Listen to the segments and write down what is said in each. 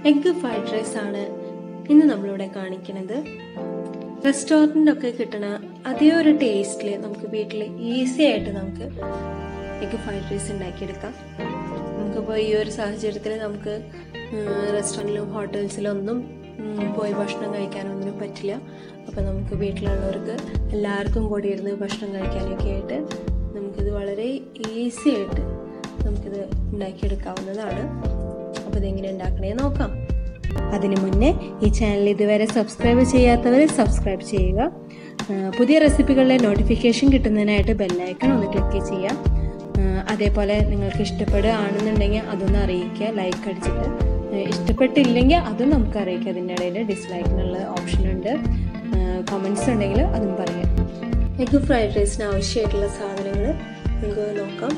egg fried rice ആണ് ഇന്ന് നമ്മളിവിടെ കാണിക്കുന്നത് റെസ്റ്റോറൻറ്റിലൊക്കെ കിട്ടണ അതേ ഒരു ടേസ്റ്റിൽ നമുക്ക് വീട്ടിൽ ഈസി ആയിട്ട് നമുക്ക് എഗ് ഫ്രൈഡ് റൈസ് ഉണ്ടാക്കിയെടുക്കാം നമുക്കിപ്പോൾ ഈ ഒരു സാഹചര്യത്തിൽ നമുക്ക് റെസ്റ്റോറൻറ്റിലും ഹോട്ടൽസിലും ഒന്നും ഉം, പോയി ഭക്ഷണം കഴിക്കാനൊന്നിനും പറ്റില്ല അപ്പോൾ നമുക്ക് വീട്ടിലുള്ളവർക്ക് എല്ലാവർക്കും കൂടി ഇരുന്ന് ഭക്ഷണം കഴിക്കാനൊക്കെ ആയിട്ട് നമുക്കിത് വളരെ ഈസി ആയിട്ട് നമുക്കിത് ഉണ്ടാക്കിയെടുക്കാവുന്നതാണ് അപ്പോൾ ഇതെങ്ങനെ ഉണ്ടാക്കണേ നോക്കാം അതിനു മുന്നേ ഈ ചാനൽ ഇതുവരെ സബ്സ്ക്രൈബ് ചെയ്യാത്തവർ സബ്സ്ക്രൈബ് ചെയ്യുക ആ, പുതിയ റെസിപ്പികളുടെ നോട്ടിഫിക്കേഷൻ കിട്ടുന്നതിനായിട്ട് ബെല്ലൈക്കൺ ഒന്ന് ക്ലിക്ക് ചെയ്യുക ആ, അതേപോലെ നിങ്ങൾക്ക് ഇഷ്ടപ്പെടുകയാണെന്നുണ്ടെങ്കിൽ അതൊന്ന് അറിയിക്കുക ലൈക്ക് അടിച്ചിട്ട് ആ, ഇഷ്ടപ്പെട്ടില്ലെങ്കിൽ അതും നമുക്ക് അറിയിക്കുക അതിൻ്റെ ഇടയിൽ ഡിസ്ലൈക്കിനുള്ള ഓപ്ഷൻ ഉണ്ട് കമൻസ് ഉണ്ടെങ്കിൽ അതും പറയാം എഗ് ഫ്രൈഡ് റൈസിന് ആവശ്യമായിട്ടുള്ള സാധനങ്ങൾ നമുക്ക് നോക്കാം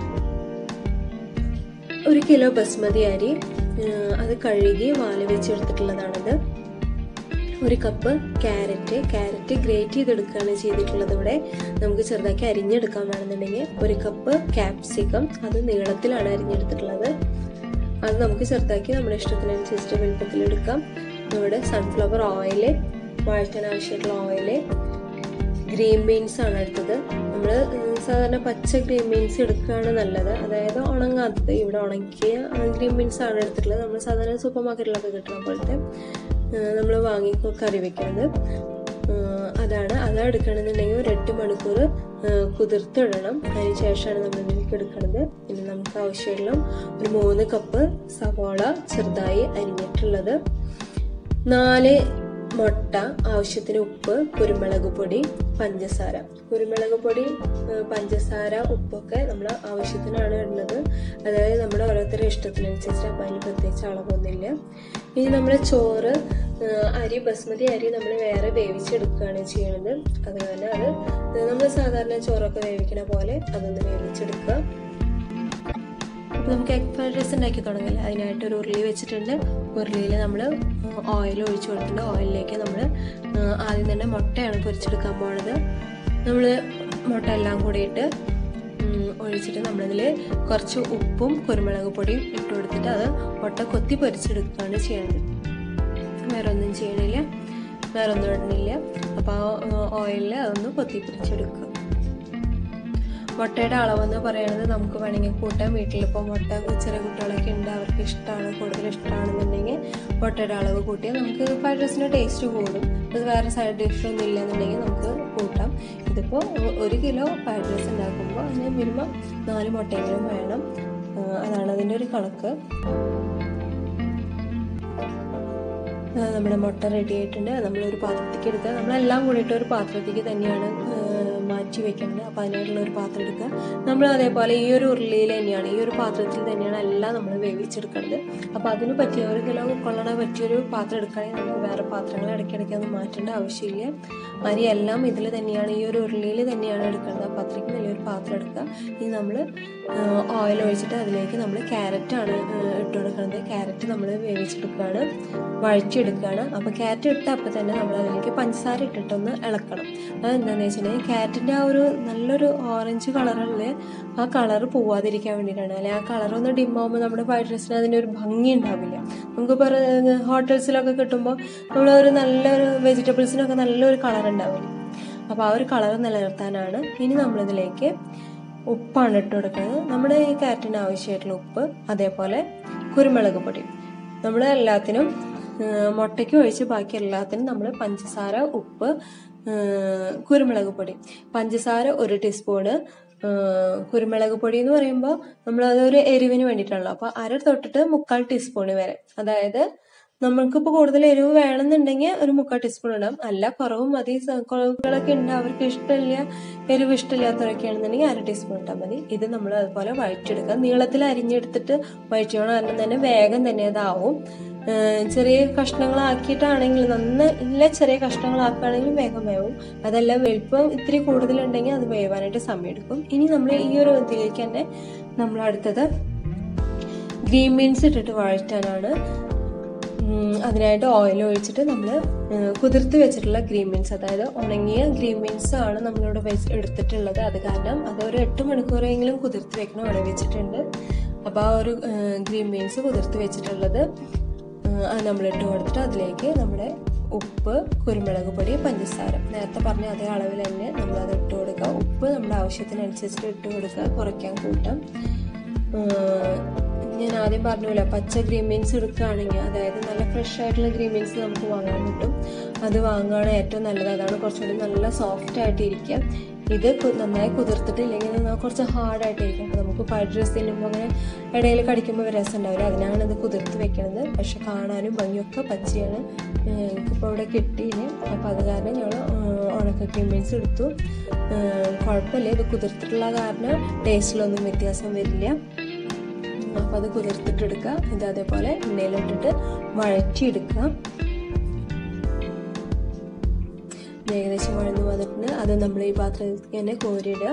ഒരു കിലോ ബസ്മതി അരി ആ, അത് കഴുകി വാല് വെച്ചെടുത്തിട്ടുള്ളതാണത് ഒരു കപ്പ് ക്യാരറ്റ് ക്യാരറ്റ് ഗ്രേറ്റ് ചെയ്തെടുക്കുകയാണ് ചെയ്തിട്ടുള്ളത് ഇവിടെ നമുക്ക് ചെറുതാക്കി അരിഞ്ഞെടുക്കാൻ വേണമെന്നുണ്ടെങ്കിൽ ഒരു കപ്പ് ക്യാപ്സിക്കം അത് നീളത്തിലാണ് അരിഞ്ഞെടുത്തിട്ടുള്ളത് അത് നമുക്ക് ചെറുതാക്കി നമ്മുടെ ഇഷ്ടത്തിനനുസരിച്ച് വലുപ്പത്തിലെടുക്കാം ഇവിടെ സൺഫ്ലവർ ഓയിൽ വഴറ്റാൻ ആവശ്യമായിട്ടുള്ള ഓയില് ഗ്രീൻ ബീൻസ് ആണ് എടുത്തത് നമ്മൾ സാധാരണ പച്ച ഗ്രീൻ ബീൻസ് എടുക്കുകയാണ് നല്ലത് അതായത് ഉണങ്ങാത്തത് ഇവിടെ ഉണക്കിയ ഗ്രീൻ ബീൻസ് ആണ് എടുത്തിട്ടുള്ളത് നമ്മൾ സാധാരണ സൂപ്പർ മാർക്കറ്റിലൊക്കെ കിട്ടുന്ന പോലത്തെ നമ്മൾ വാങ്ങി കറി വെക്കുന്നത് ആ, അതാണ് അത് എടുക്കണമെന്നുണ്ടെങ്കിൽ ഒരു എട്ട് മണിക്കൂർ കുതിർത്തിടണം അതിന് ശേഷമാണ് നമ്മൾ ഇതിലേക്ക് എടുക്കുന്നത് പിന്നെ നമുക്ക് ആവശ്യമുള്ള ഒരു മൂന്ന് കപ്പ് സവാള ചെറുതായി അരിഞ്ഞിട്ടുള്ളത് നാല് മുട്ട ആവശ്യത്തിന് ഉപ്പ് കുരുമുളക് പൊടി പഞ്ചസാര കുരുമുളക് പൊടി ഏഹ് പഞ്ചസാര ഉപ്പൊക്കെ നമ്മൾ ആവശ്യത്തിനാണ് ഇടുന്നത് അതായത് നമ്മുടെ ഓരോരുത്തരുടെ ഇഷ്ടത്തിനനുസരിച്ച് അപ്പം അതിന് പ്രത്യേകിച്ച് അളവൊന്നുമില്ല ഇനി നമ്മൾ ചോറ് ഏഹ് അരി ബസ്മതി അരി നമ്മൾ വേറെ വേവിച്ചെടുക്കുകയാണ് ചെയ്യുന്നത് അത് കാരണം അത് നമ്മൾ സാധാരണ ചോറൊക്കെ വേവിക്കണ പോലെ അതൊന്ന് വേവിച്ചെടുക്കുക അപ്പോൾ നമുക്ക് എഗ് ഫ്രൈഡ് റൈസ് ഉണ്ടാക്കി തുടങ്ങില്ല അതിനായിട്ട് ഒരു ഉരുളി വെച്ചിട്ടുണ്ട് ഉരുളിയിൽ നമ്മൾ ഓയിൽ ഒഴിച്ചു കൊടുത്തിട്ടുണ്ട് ഓയിലിലേക്ക് നമ്മൾ ആദ്യം തന്നെ മുട്ടയാണ് പൊരിച്ചെടുക്കാൻ പോണത് നമ്മൾ മുട്ട എല്ലാം കൂടിയിട്ട് ഉം, ഒഴിച്ചിട്ട് നമ്മളതിൽ കുറച്ച് ഉപ്പും കുരുമുളക് പൊടിയും ഇട്ട് കൊടുത്തിട്ട് അത് മുട്ട കൊത്തി പൊരിച്ചെടുക്കുകയാണ് ചെയ്യുന്നത് വേറെ ഒന്നും ചെയ്യണില്ല വേറെ ഒന്നും ഇടണില്ല അപ്പോൾ ആ ഓയിലിൽ അതൊന്ന് കൊത്തി പൊരിച്ചെടുക്കുക മുട്ടയുടെ അളവെന്ന് പറയുന്നത് നമുക്ക് വേണമെങ്കിൽ കൂട്ടാൻ വീട്ടിലിപ്പോൾ മുട്ട ചെറിയ കുട്ടികളൊക്കെ ഉണ്ട് അവർക്ക് ഇഷ്ടമാണ് കൂടുതൽ ഇഷ്ടമാണെന്നുണ്ടെങ്കിൽ മുട്ടയുടെ അളവ് കൂട്ടിയാൽ നമുക്ക് ഫ്രൈഡ് റൈസിൻ്റെ ടേസ്റ്റ് കൂടും അത് വേറെ സൈഡ് ഡിഷ് ഒന്നും ഇല്ലെന്നുണ്ടെങ്കിൽ നമുക്ക് കൂട്ടാം ഇതിപ്പോൾ ഒരു കിലോ ഫ്രൈഡ് റൈസ് ഉണ്ടാക്കുമ്പോൾ അതിന് മിനിമം നാല് മുട്ടയെങ്കിലും വേണം ആ, അതാണ് അതിൻ്റെ ഒരു കണക്ക് ആ, നമ്മുടെ മുട്ട റെഡി ആയിട്ടുണ്ട് നമ്മളൊരു പാത്രത്തേക്ക് എടുക്കുക നമ്മളെല്ലാം കൂടിയിട്ട് ഒരു പാത്രത്തേക്ക് തന്നെയാണ് ആ, മാറ്റി വെക്കേണ്ടത് അപ്പോൾ അതിനായിട്ടുള്ള ഒരു പാത്രം എടുക്കുക നമ്മൾ അതേപോലെ ഈ ഒരു ഉരുളിയിൽ തന്നെയാണ് ഈ ഒരു പാത്രത്തിൽ തന്നെയാണ് എല്ലാം നമ്മൾ വേവിച്ചെടുക്കേണ്ടത് അപ്പോൾ അതിന് പറ്റിയ ഒരു കിലോ കൊള്ളണ പറ്റിയൊരു പാത്രം എടുക്കുകയാണെങ്കിൽ നമുക്ക് വേറെ പാത്രങ്ങൾ ഇടയ്ക്കിടയ്ക്ക് അത് മാറ്റേണ്ട ആവശ്യമില്ല അരി എല്ലാം ഇതിൽ തന്നെയാണ് ഈ ഒരു ഉരുളിയിൽ തന്നെയാണ് എടുക്കേണ്ടത് അപ്പോൾ അത്രയ്ക്ക് വലിയൊരു പാത്രം എടുക്കുക ഇനി നമ്മൾ ഓയിൽ ഒഴിച്ചിട്ട് അതിലേക്ക് നമ്മൾ ക്യാരറ്റാണ് ഇട്ട് കൊടുക്കുന്നത് ക്യാരറ്റ് നമ്മൾ വേവിച്ചെടുക്കുകയാണ് വഴറ്റിയെടുക്കുകയാണ് അപ്പോൾ ക്യാരറ്റ് ഇട്ട അപ്പോൾ തന്നെ നമ്മൾ അതിലേക്ക് പഞ്ചസാര ഇട്ടിട്ടൊന്ന് ഇളക്കണം അത് എന്താണെന്ന് വെച്ചിട്ടുണ്ടെങ്കിൽ ക്യാരറ്റിൻ്റെ ആ ഒരു നല്ലൊരു ഓറഞ്ച് കളറുള്ള ആ കളർ പോവാതിരിക്കാൻ വേണ്ടിയിട്ടാണ് അല്ലെങ്കിൽ ആ കളർ ഒന്ന് ഡിം ആകുമ്പോൾ നമ്മുടെ ഫ്രൈഡ് റൈസിന് അതിൻ്റെ ഒരു ഭംഗി ഉണ്ടാവില്ല നമുക്കിപ്പോൾ ഹോട്ടൽസിലൊക്കെ കിട്ടുമ്പോൾ നമ്മൾ ഒരു നല്ലൊരു വെജിറ്റബിൾസിനൊക്കെ നല്ലൊരു കളർ ഉണ്ടാവില്ല അപ്പോൾ ആ ഒരു കളർ നിലനിർത്താനാണ് ഇനി നമ്മളിതിലേക്ക് ഉപ്പാണ് ഇട്ട് കൊടുക്കുന്നത് നമ്മുടെ ഈ ക്യാരറ്റിന് ആവശ്യമായിട്ടുള്ള ഉപ്പ് അതേപോലെ കുരുമുളക് പൊടി നമ്മൾ എല്ലാത്തിനും ആ, മുട്ടയ്ക്ക് ഒഴിച്ച് ബാക്കി എല്ലാത്തിനും നമ്മൾ പഞ്ചസാര ഉപ്പ് ആ, കുരുമുളക് പൊടി പഞ്ചസാര ഒരു ടീസ്പൂണ് ആ, കുരുമുളക് പൊടി എന്ന് പറയുമ്പോൾ നമ്മൾ അതൊരു എരിവിന് വേണ്ടിയിട്ടാണല്ലോ അപ്പോൾ അര തൊട്ടിട്ട് മുക്കാൽ ടീസ്പൂണ് വരെ അതായത് നമ്മൾക്കിപ്പോൾ കൂടുതൽ എരിവ് വേണമെന്നുണ്ടെങ്കിൽ ഒരു മുക്കാൽ ടീസ്പൂൺ ഇടാം അല്ല കുറവും മതി സ- കുറവുകളൊക്കെ ഉണ്ട് അവർക്ക് ഇഷ്ടമില്ല എരിവ് ഇഷ്ടമില്ലാത്തവരൊക്കെ ആണെന്നുണ്ടെങ്കിൽ അര ടീസ്പൂൺ ഇട്ടാൽ മതി ഇത് നമ്മൾ അതുപോലെ വഴറ്റിയെടുക്കുക നീളത്തിൽ അരിഞ്ഞെടുത്തിട്ട് വഴറ്റിയോണം കാരണം തന്നെ വേഗം തന്നെ ഇതാവും ഏഹ് ചെറിയ കഷ്ണങ്ങളാക്കിയിട്ടാണെങ്കിൽ നല്ല ചെറിയ കഷ്ണങ്ങളാക്കുകയാണെങ്കിൽ വേഗം വേവും അതല്ല വലിപ്പം ഇത്തിരി കൂടുതലുണ്ടെങ്കിൽ അത് വേവാനായിട്ട് സമയമെടുക്കും ഇനി നമ്മൾ ഈ ഒരു ഇതിലേക്ക് തന്നെ നമ്മൾ അടുത്തത് ഗ്രീൻ ബീൻസ് ഇട്ടിട്ട് വഴറ്റാനാണ് ഉം, അതിനായിട്ട് ഓയിൽ ഒഴിച്ചിട്ട് നമ്മൾ കുതിർത്ത് വെച്ചിട്ടുള്ള ഗ്രീൻ ബീൻസ് അതായത് ഉണങ്ങിയ ഗ്രീൻ ബീൻസ് ആണ് നമ്മളിവിടെ വെച്ച് എടുത്തിട്ടുള്ളത് അത് കാരണം അത് ഒരു എട്ട് മണിക്കൂറെങ്കിലും കുതിർത്ത് വെക്കണം അവിടെ വെച്ചിട്ടുണ്ട് അപ്പോൾ ആ ഒരു ഗ്രീൻ ബീൻസ് കുതിർത്ത് വെച്ചിട്ടുള്ളത് ആ, അത് നമ്മളിട്ട് കൊടുത്തിട്ട് അതിലേക്ക് നമ്മുടെ ഉപ്പ് കുരുമുളക് പൊടി പഞ്ചസാര നേരത്തെ പറഞ്ഞ അതേ അളവിൽ തന്നെ നമ്മളത് ഇട്ട് കൊടുക്കുക ഉപ്പ് നമ്മുടെ ആവശ്യത്തിനനുസരിച്ചിട്ട് ഇട്ട് കൊടുക്കുക കുറയ്ക്കാൻ കൂട്ടാം ഞാൻ ആദ്യം പറഞ്ഞല്ലോ പച്ച ഗ്രീൻ ബീൻസ് എടുക്കുകയാണെങ്കിൽ അതായത് നല്ല ഫ്രഷ് ആയിട്ടുള്ള ഗ്രീൻ ബീൻസ് നമുക്ക് വാങ്ങാൻ കിട്ടും അത് വാങ്ങുകയാണ് ഏറ്റവും നല്ലത് അതാണ് കുറച്ചുകൂടി നല്ല സോഫ്റ്റ് ആയിട്ട് ഇരിക്കുക ഇത് നന്നായി കുതിർത്തിട്ടില്ലെങ്കിൽ കുറച്ച് ഹാർഡായിട്ടിരിക്കും അപ്പോൾ നമുക്ക് ഫ്രൈഡ് റൈസ് തിന്നുമ്പോൾ അങ്ങനെ ഇടയിൽ കടിക്കുമ്പോൾ രസം ഉണ്ടാവില്ല അതിനാണ് ഇത് കുതിർത്ത് വെക്കുന്നത് പക്ഷെ കാണാനും ഭംഗിയൊക്കെ പച്ചയാണ് എനിക്കിപ്പോൾ ഇവിടെ കിട്ടിയില്ല അപ്പോൾ അത് കാരണം ഞങ്ങൾ ഉണക്ക ഗ്രീൻ ബീൻസ് എടുത്തു കുഴപ്പമില്ല ഇത് കുതിർത്തിട്ടുള്ള കാരണം ടേസ്റ്റിലൊന്നും വ്യത്യാസം വരില്ല അപ്പോൾ അത് കുതിർത്തിട്ടെടുക്കുക ഇത് അതേപോലെ എണ്ണയിലിട്ടിട്ട് വഴറ്റിയെടുക്കുക ഏകദേശം വഴന്നു വന്നിട്ടുണ്ട് അത് നമ്മൾ ഈ പാത്രത്തിൽ തന്നെ കോരിയിടുക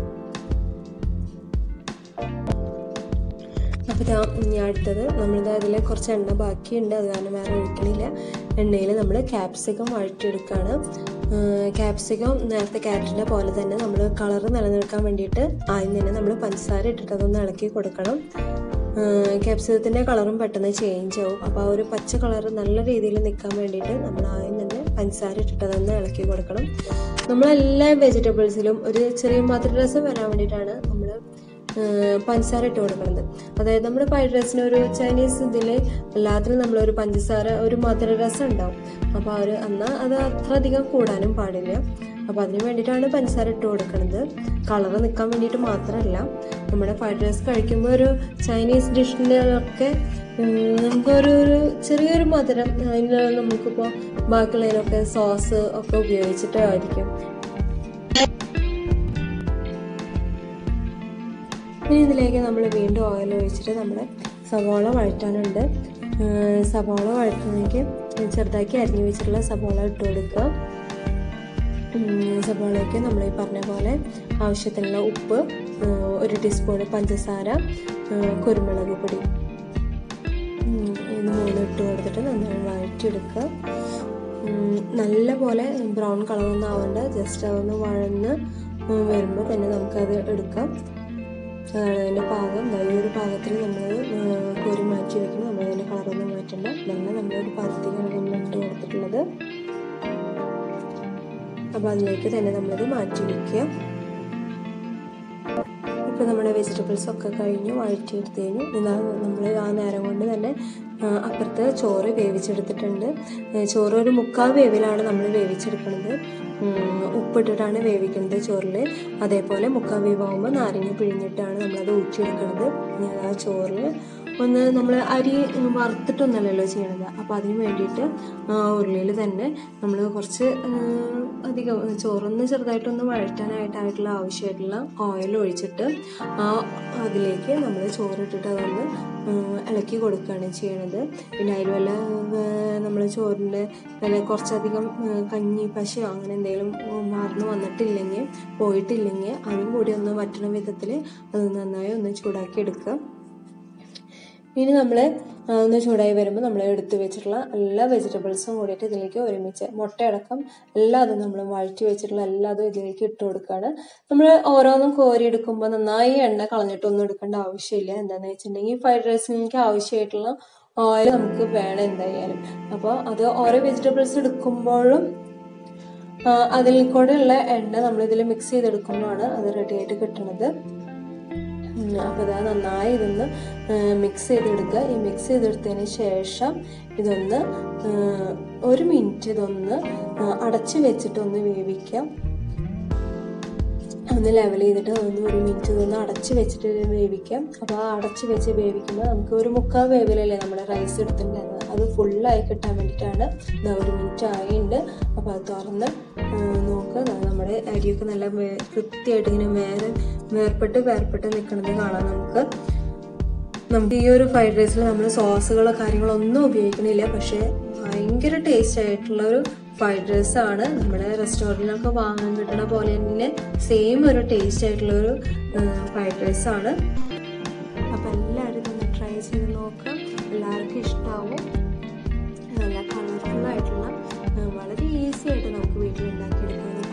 അപ്പോൾ ഇതാ ഇനി അടുത്തത് നമ്മളിത് അതിൽ കുറച്ച് എണ്ണ ബാക്കിയുണ്ട് അത് കാരണം വേറെ ഒഴിക്കണില്ല എണ്ണയിൽ നമ്മൾ ക്യാപ്സിക്കം വഴറ്റിയെടുക്കുകയാണ് ക്യാപ്സിക്കം നേരത്തെ ക്യാരറ്റിൻ്റെ പോലെ തന്നെ നമ്മൾ കളർ നിലനിൽക്കാൻ വേണ്ടിയിട്ട് ആദ്യം തന്നെ നമ്മൾ പഞ്ചസാര ഇട്ടിട്ട് അതൊന്ന് ഇളക്കി കൊടുക്കണം ക്യാപ്സിക്കത്തിൻ്റെ കളറും പെട്ടെന്ന് ചേഞ്ച് ആവും അപ്പോൾ ആ ഒരു പച്ച കളർ നല്ല രീതിയിൽ നിൽക്കാൻ വേണ്ടിയിട്ട് നമ്മൾ ആദ്യം തന്നെ പഞ്ചസാര ഇട്ടിട്ട് അതൊന്ന് ഇളക്കി കൊടുക്കണം നമ്മളെല്ലാ വെജിറ്റബിൾസിലും ഒരു ചെറിയ മധുരരസം വരാൻ വേണ്ടിയിട്ടാണ് നമ്മൾ പഞ്ചസാര ഇട്ട് കൊടുക്കുന്നത് അതായത് നമ്മുടെ ഫ്രൈഡ് റൈസിന് ഒരു ചൈനീസ് ഇതിൽ എല്ലാത്തിനും നമ്മളൊരു പഞ്ചസാര ഒരു മധുരരസം ഉണ്ടാവും അപ്പോൾ അവർ എന്നാൽ അത് അത്ര അധികം കൂടാനും പാടില്ല അപ്പോൾ അതിന് വേണ്ടിയിട്ടാണ് പഞ്ചസാര ഇട്ട് കൊടുക്കുന്നത് കളർ നിൽക്കാൻ വേണ്ടിയിട്ട് മാത്രമല്ല നമ്മുടെ ഫ്രൈഡ് റൈസ് കഴിക്കുമ്പോൾ ഒരു ചൈനീസ് ഡിഷിൻ്റെ ഒക്കെ നമുക്കൊരു ഒരു ചെറിയൊരു മധുരം അതിന് നമുക്കിപ്പോൾ ബാക്കിയുള്ളതിനൊക്കെ സോസ് ഒക്കെ ഉപയോഗിച്ചിട്ടായിരിക്കും ഇനി ഇതിലേക്ക് നമ്മൾ വീണ്ടും ഓയിൽ ഒഴിച്ചിട്ട് നമ്മുടെ സവാള വഴറ്റാനുണ്ട് സവാള വഴറ്റുന്നതിലേക്ക് ചെറുതാക്കി അരിഞ്ഞു വെച്ചിട്ടുള്ള സവാള ഇട്ട് കൊടുക്കുക സവാളയ്ക്ക് നമ്മൾ ഈ പറഞ്ഞ പോലെ ആവശ്യത്തിനുള്ള ഉപ്പ് ഒരു ടീസ്പൂൺ പഞ്ചസാര കുരുമുളക് പൊടി ഇത് മൂന്നും ഇട്ട് കൊടുത്തിട്ട് നന്നായി വഴറ്റിയെടുക്കുക നല്ല പോലെ ബ്രൗൺ കളറൊന്നും ആവണ്ട ജസ്റ്റ് അതൊന്ന് വഴന്ന് വരുമ്പോൾ തന്നെ നമുക്കത് എടുക്കാം അതാണ് അതിൻ്റെ പാകം ഈ ഒരു പാകത്തിൽ നമ്മൾ കോരി മാറ്റി വെക്കണം നമ്മൾ അതിൻ്റെ കളറൊന്നും മാറ്റണ്ട ഇതാണ് നമ്മളൊരു പാകത്തേക്കാണ് നമ്മൾ ഇട്ട് കൊടുത്തിട്ടുള്ളത് അപ്പോൾ അതിലേക്ക് തന്നെ നമ്മളത് മാറ്റി വയ്ക്കുക ഇപ്പോൾ നമ്മുടെ വെജിറ്റബിൾസ് ഒക്കെ കഴിഞ്ഞ് വഴറ്റിയെടുത്ത് കഴിഞ്ഞു ഇതാ നമ്മൾ ആ നേരം കൊണ്ട് തന്നെ അപ്പുറത്ത് ചോറ് വേവിച്ചെടുത്തിട്ടുണ്ട് ചോറ് ഒരു മുക്കാൽ വേവിലാണ് നമ്മൾ വേവിച്ചെടുക്കുന്നത് ഉപ്പിട്ടിട്ടാണ് വേവിക്കുന്നത് ചോറിൽ അതേപോലെ മുക്കാൽ വേവാകുമ്പോൾ നാരങ്ങ പിഴിഞ്ഞിട്ടാണ് നമ്മളത് ഊറ്റിയെടുക്കുന്നത് ഞാൻ ആ ചോറിൽ ഒന്ന് നമ്മൾ അരി വറുത്തിട്ടൊന്നല്ലല്ലോ ചെയ്യണത് അപ്പോൾ അതിന് വേണ്ടിയിട്ട് ഉരുളിയിൽ തന്നെ നമ്മൾ കുറച്ച് അധികം ചോറൊന്ന് ചെറുതായിട്ടൊന്ന് വഴറ്റാനായിട്ടായിട്ടുള്ള ആവശ്യമായിട്ടുള്ള ഓയിൽ ഒഴിച്ചിട്ട് ആ അതിലേക്ക് നമ്മൾ ചോറിട്ടിട്ട് അതൊന്ന് ഇളക്കി കൊടുക്കുകയാണ് ചെയ്യണത് പിന്നെ അതിൽ വല്ല നമ്മൾ ചോറിൻ്റെ വല്ല കുറച്ചധികം കഞ്ഞി പശയോ അങ്ങനെ എന്തെങ്കിലും മാർന്ന് വന്നിട്ടില്ലെങ്കിൽ പോയിട്ടില്ലെങ്കിൽ അതും കൂടി ഒന്ന് വറ്റണ വിധത്തിൽ അത് നന്നായി ഒന്ന് ചൂടാക്കി എടുക്കുക ഇനി നമ്മൾ ഒന്ന് ചൂടായി വരുമ്പോൾ നമ്മൾ എടുത്ത് വെച്ചിട്ടുള്ള എല്ലാ വെജിറ്റബിൾസും കൂടിയിട്ട് ഇതിലേക്ക് ഒരുമിച്ച് മുട്ടയടക്കം എല്ലാതും നമ്മൾ വഴറ്റി വെച്ചിട്ടുള്ള എല്ലാതും ഇതിലേക്ക് ഇട്ട് കൊടുക്കുകയാണ് നമ്മൾ ഓരോന്നും കോരി എടുക്കുമ്പോൾ നന്നായി എണ്ണ കളഞ്ഞിട്ടൊന്നും എടുക്കേണ്ട ആവശ്യമില്ല എന്താണെന്ന് വെച്ചിട്ടുണ്ടെങ്കിൽ ഫ്രൈഡ് റൈസിലേക്ക് ആവശ്യമായിട്ടുള്ള ഓയിൽ നമുക്ക് വേണം എന്തായാലും അപ്പോൾ അത് ഓരോ വെജിറ്റബിൾസ് എടുക്കുമ്പോഴും അതിൽ കൂടെയുള്ള എണ്ണ നമ്മൾ ഇതിൽ മിക്സ് ചെയ്തെടുക്കുമ്പോഴാണ് അത് റെഡി ആയിട്ട് കിട്ടുന്നത് അപ്പോൾ ഇതാ നന്നായി ഇതൊന്ന് മിക്സ് ചെയ്തെടുക്കുക ഈ മിക്സ് ചെയ്തെടുത്തതിന് ശേഷം ഇതൊന്ന് ഒരു മിനിറ്റ് ഇതൊന്ന് അടച്ച് വെച്ചിട്ട് ഒന്ന് വേവിക്കാം ഒന്ന് ലെവൽ ചെയ്തിട്ട് ഒന്ന് ഒരു മിനിറ്റ് ഇതൊന്ന് അടച്ച് വെച്ചിട്ട് വേവിക്കാം അപ്പോൾ ആ അടച്ച് വെച്ച് വേവിക്കുമ്പോൾ നമുക്ക് ഒരു മുക്കാൽ വേവിലല്ലേ നമ്മുടെ റൈസ് എടുത്തിട്ടുണ്ടായിരുന്നത് അത് ഫുള്ളായി കിട്ടാൻ വേണ്ടിയിട്ടാണ് ഇതാ ഒരു മിനിറ്റ് ആയിട്ടുണ്ട് അപ്പോൾ അത് തുറന്ന് നോക്കുക നമ്മുടെ അരിയൊക്കെ നല്ല കൃത്യമായിട്ട് ഇങ്ങനെ വേറെ വേർപ്പെട്ട് വേർപ്പെട്ട് നിൽക്കുന്നത് കാണാം നമുക്ക് നമുക്ക് ഈ ഒരു ഫ്രൈഡ് റൈസിൽ നമ്മൾ സോസുകളോ കാര്യങ്ങളോ ഒന്നും ഉപയോഗിക്കണില്ല പക്ഷേ ഭയങ്കര ടേസ്റ്റ് ആയിട്ടുള്ള ഒരു ഫ്രൈഡ് റൈസ് ആണ് നമ്മുടെ റെസ്റ്റോറൻറ്റിലൊക്കെ വാങ്ങാൻ കിട്ടുന്ന പോലെ തന്നെ സെയിം ഒരു ടേസ്റ്റ് ആയിട്ടുള്ള ഒരു ഫ്രൈഡ് റൈസ് ആണ് അപ്പം എല്ലാവരും ഇതൊന്ന് ട്രൈ ചെയ്ത് നോക്കാം എല്ലാവർക്കും ഇഷ്ടമാവും നല്ല കളർഫുൾ ആയിട്ടുള്ള വളരെ ഈസി ആയിട്ട് നമുക്ക് വീട്ടിൽ ഉണ്ടാക്കിയെടുക്കാവുന്ന